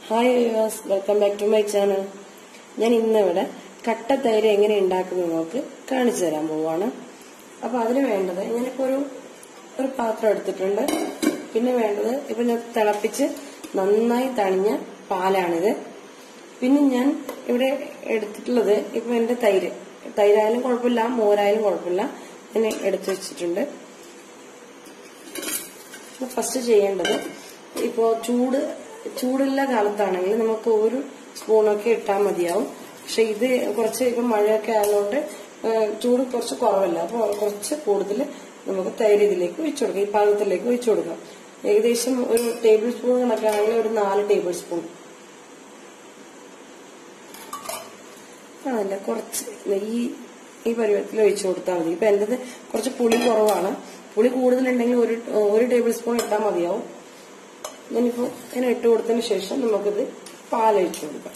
hi viewers welcome back to my channel ഞാൻ ഇന്നിവിടെ കട്ട തൈര് എങ്ങനെ ഉണ്ടാക്കുന്നത് നോക്ക് കാണിച്ചു തരാൻ പോവാണ് അപ്പൊ അതിന് വേണ്ടത് ഞാനിപ്പോ ഒരു ഒരു പാത്രം എടുത്തിട്ടുണ്ട് പിന്നെ വേണ്ടത് ഇപ്പൊ ഞാൻ തിളപ്പിച്ച് നന്നായി തണിഞ്ഞ പാലാണിത് പിന്നെ ഞാൻ ഇവിടെ എടുത്തിട്ടുള്ളത് ഇപ്പൊ എന്റെ തൈര് തൈരായാലും കുഴപ്പമില്ല മോരായാലും കുഴപ്പമില്ല ഞാൻ എടുത്തു വെച്ചിട്ടുണ്ട് ഫസ്റ്റ് ചെയ്യേണ്ടത് ഇപ്പോ ചൂട് ചൂടുള്ള കാലത്താണെങ്കിൽ നമുക്ക് ഒരു സ്പൂണൊക്കെ ഇട്ടാൽ മതിയാവും പക്ഷെ ഇത് കുറച്ച് ഇപ്പൊ മഴയൊക്കെ ആയതുകൊണ്ട് ആ, ചൂട് കുറച്ച് കുറവല്ല അപ്പോൾ കുറച്ച് കൂടുതൽ നമുക്ക് തൈര് ഇതിലേക്ക് ഒഴിച്ചു കൊടുക്കാം ഈ പാകത്തിലേക്ക് ഒഴിച്ചു കൊടുക്കാം ഏകദേശം ഒരു ടേബിൾ സ്പൂൺ കണക്കാണെങ്കിൽ ഒരു നാല് ടേബിൾ സ്പൂൺ അതല്ല കുറച്ച് ഈ ഈ പരുവത്തിൽ ഒഴിച്ചു കൊടുത്താൽ മതി ഇപ്പൊ എന്റത് കുറച്ച് പുളി കുറവാണ് പുളി കൂടുതലുണ്ടെങ്കിൽ ഒരു ഒരു ടേബിൾ സ്പൂൺ ഇട്ടാൽ മതിയാവും ഞാനിപ്പോ ഇങ്ങനെ ഇട്ട് കൊടുത്തതിന് ശേഷം നമുക്കിത് പാലൊഴിച്ചു കൊടുക്കാം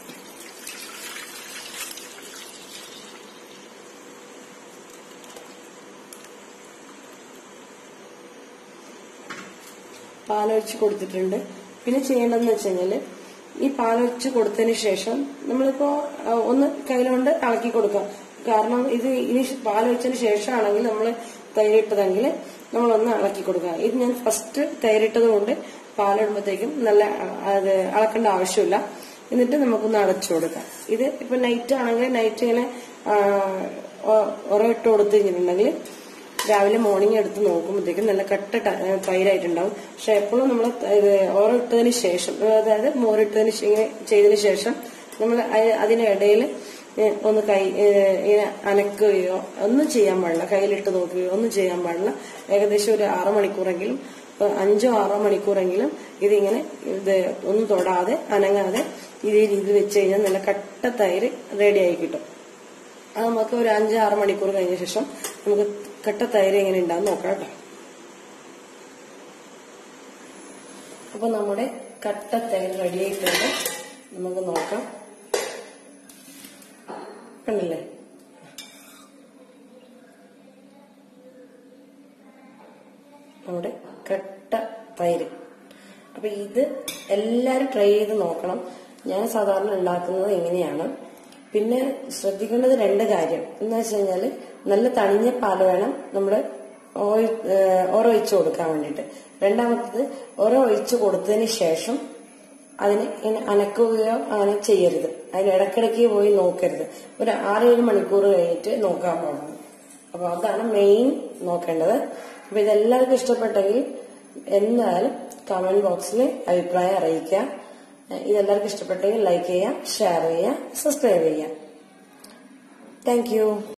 പാലൊഴിച്ച് കൊടുത്തിട്ടുണ്ട് പിന്നെ ചെയ്യേണ്ടതെന്ന് വെച്ച് കഴിഞ്ഞാല് ഈ പാലൊഴിച്ച് കൊടുത്തതിന് ശേഷം നമ്മളിപ്പോ ആ, ഒന്ന് കയ്യിലുകൊണ്ട് ഇളക്കി കൊടുക്കാം കാരണം ഇത് ഇനി പാലൊഴിച്ചതിന് ശേഷമാണെങ്കിൽ നമ്മൾ തൈരിട്ടതെങ്കിൽ നമ്മളൊന്ന് ഇളക്കി കൊടുക്കുക ഇത് ഞാൻ ഫസ്റ്റ് തൈരിട്ടത് കൊണ്ട് പാലിടുമ്പോഴത്തേക്കും നല്ല ആ, അത് ഇളക്കേണ്ട ആവശ്യമില്ല എന്നിട്ട് നമുക്കൊന്ന് അടച്ചു കൊടുക്കാം ഇത് ഇപ്പൊ നൈറ്റ് ആണെങ്കിൽ നൈറ്റ് ഇങ്ങനെ ആ, ഒ- ഉറവിട്ട് കൊടുത്തു കഴിഞ്ഞിട്ടുണ്ടെങ്കിൽ രാവിലെ മോർണിംഗ് എടുത്ത് നോക്കുമ്പോഴത്തേക്കും നല്ല കട്ട ട- ഏ, തൈരായിട്ടുണ്ടാവും പക്ഷെ എപ്പോഴും നമ്മൾ ഇത് ഓറ ഇട്ടതിന് ശേഷം അതായത് മോരിട്ടതിന് ശേ- ഇങ്ങനെ ചെയ്തതിന് ശേഷം നമ്മൾ അതിനിടയിൽ ഒന്ന് കൈ ഏ, ഇങ്ങനെ അനക്കുകയോ ഒന്നും ചെയ്യാൻ പാടില്ല കയ്യിലിട്ട് നോക്കുകയോ ഒന്നും ചെയ്യാൻ പാടില്ല ഏകദേശം ഒരു ആറ് മണിക്കൂറെങ്കിലും ഏ, അഞ്ചോ ആറോ മണിക്കൂറെങ്കിലും ഇതിങ്ങനെ ഇത് ഒന്നും തൊടാതെ അനങ്ങാതെ ഇതേ രീതിയിൽ വെച്ച് കഴിഞ്ഞാൽ നല്ല കട്ട തൈര് റെഡിയായി കിട്ടും അത് നമുക്ക് ഒരു അഞ്ച് ആറ് മണിക്കൂർ കഴിഞ്ഞ ശേഷം നമുക്ക് കട്ട തൈര് എങ്ങനെ ഉണ്ടാവും നോക്കാം കേട്ടോ അപ്പൊ നമ്മുടെ കട്ട തൈര് റെഡി ആയിട്ടുണ്ട് നമുക്ക് നോക്കാം കണ്ടില്ലേ നമ്മുടെ കട്ട തൈര് അപ്പൊ ഇത് എല്ലാരും ട്രൈ ചെയ്ത് നോക്കണം ഞാൻ സാധാരണ ഉണ്ടാക്കുന്നത് എങ്ങനെയാണ് പിന്നെ ശ്രദ്ധിക്കേണ്ടത് രണ്ട് കാര്യം എന്ന് വെച്ച് കഴിഞ്ഞാല് നല്ല തണിഞ്ഞ പാൽ വേണം നമ്മള് ഓരോ ഒഴിച്ചു കൊടുക്കാൻ വേണ്ടിയിട്ട് രണ്ടാമത്തത് ഓരോ ഒഴിച്ചു കൊടുത്തതിന് ശേഷം അതിനെ ഇങ്ങനെ അനക്കുകയോ അങ്ങനെ ചെയ്യരുത് അതിന് ഇടക്കിടയ്ക്ക് പോയി നോക്കരുത് ഒരു ആറേഴ് മണിക്കൂർ കഴിഞ്ഞിട്ട് നോക്കാൻ പാടുള്ളൂ അപ്പൊ അതാണ് മെയിൻ നോക്കേണ്ടത് അപ്പൊ ഇതെല്ലാവർക്കും ഇഷ്ടപ്പെട്ടെങ്കിൽ എന്തായാലും കമന്റ് ബോക്സിൽ അഭിപ്രായം അറിയിക്കുക ഇതെല്ലാവർക്കും ഇഷ്ടപ്പെട്ടെങ്കിൽ ലൈക്ക് ചെയ്യുക ഷെയർ ചെയ്യുക സബ്സ്ക്രൈബ് ചെയ്യുക താങ്ക്